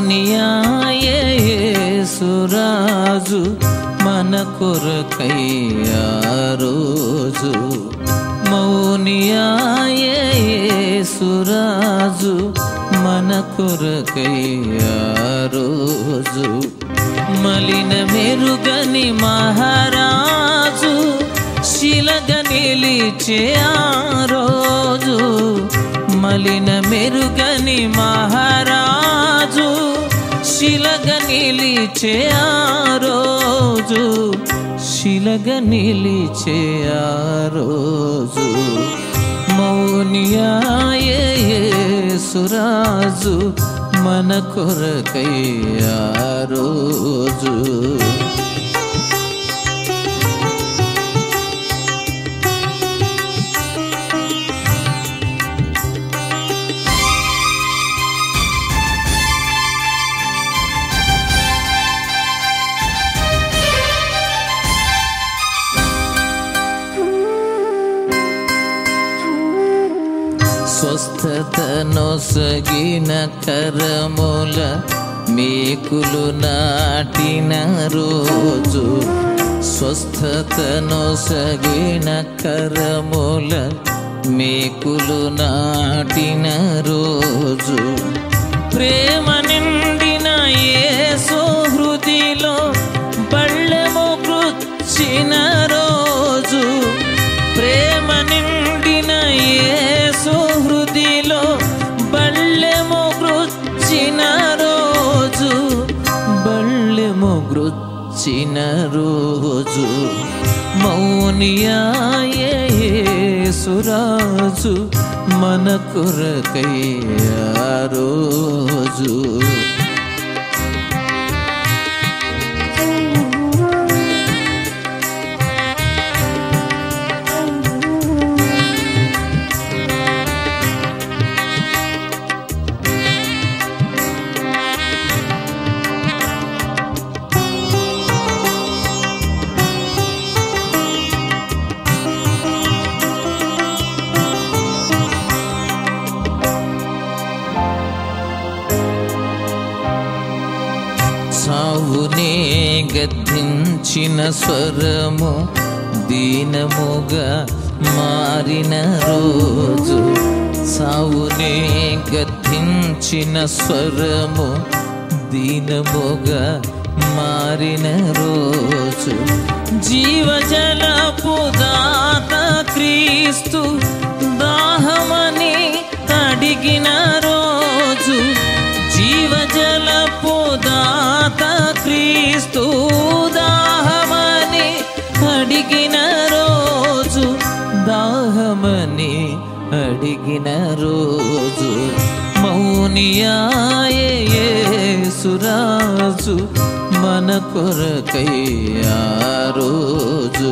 మౌనియాయే సురాజు మన కొరకై ఆ రోజు మౌనియాయే సురాజు మన కొరకై ఆ రోజు మలిన మెరుగని మహారాజు శిలగ నిలిచే ఆ రోజు మలిన మెరుగని మహారాజు శిలగ నిలిచే ఆ రోజు శిలగ నిలిచే ఆ రోజు మౌనియాయే సురాజు మన కొరకై ఆ రోజు స్వస్థతనొసగిన కరముల మేకులు నాటిన రోజు స్వస్థతనొసగిన కరముల మేకులు నాటిన రోజు ప్రేమ నిండిన యేసు హృదిలో బళ్ళెము కృచ్చిన రోజు ప్రేమ నిండిన యేసు హృదిలో బళ్ళెము గృచ్చిన రోజు బళ్ళెము గృచ్చిన రోజు మౌనియాయే సురాజు మన కొరకై ఆ రోజు సావునే గద్దించిన స్వరము దీనముగా మారిన రోజు సావునే గద్దించిన స్వరము దీనముగా మారిన రోజు జీవజలపు దాత క్రీస్తు దాహమని అడిగిన రోజు జీవజలపు దాత క్రీస్తు దాహమని అడిగిన రోజు దాహమని అడిగిన రోజు మౌనియాయే సురాజు మన కొరకై ఆ రోజు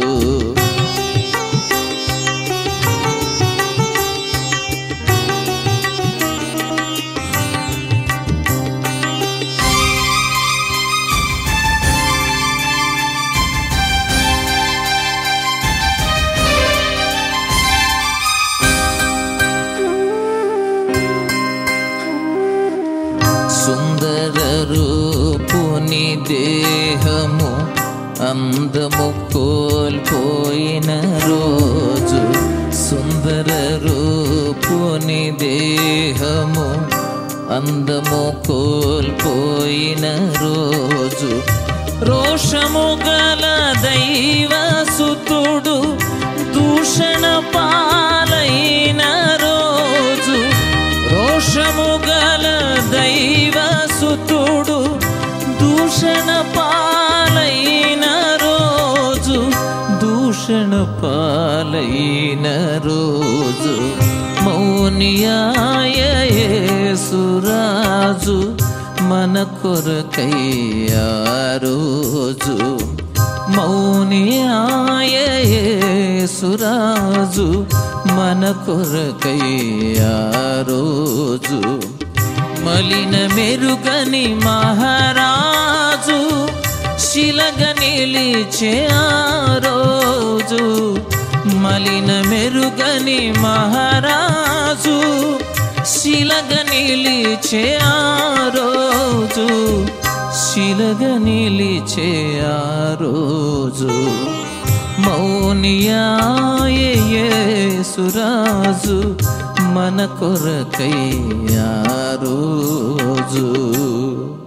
సుందర రూపుని దేహము అందము కోల్పోయిన రోజు సుందర రూపుని దేహము అందము కోల్పోయిన రోజు రోషము గల దైవ సుతుడు దూషణ పాలైన రోజు రోషము గల దైవ సుతుడు దూషణ పాలైన రోజు దూషణ పాలైన రోజు మౌనియాయ సురాజు మన కొరకై ఆ రోజు మౌనియాయ సురాజు మన కొరకై ఆ రోజు మలిన మెరుగని మహారాజు శిలగ నిలిచే ఆ రోజు మలిన మెరుగని మహారాజు శిలగ నిలిచే ఆ రోజు శిలగ నిలిచే ఆ రోజు మౌనియాయేసురాజు మన కొరకై ఆ రోజు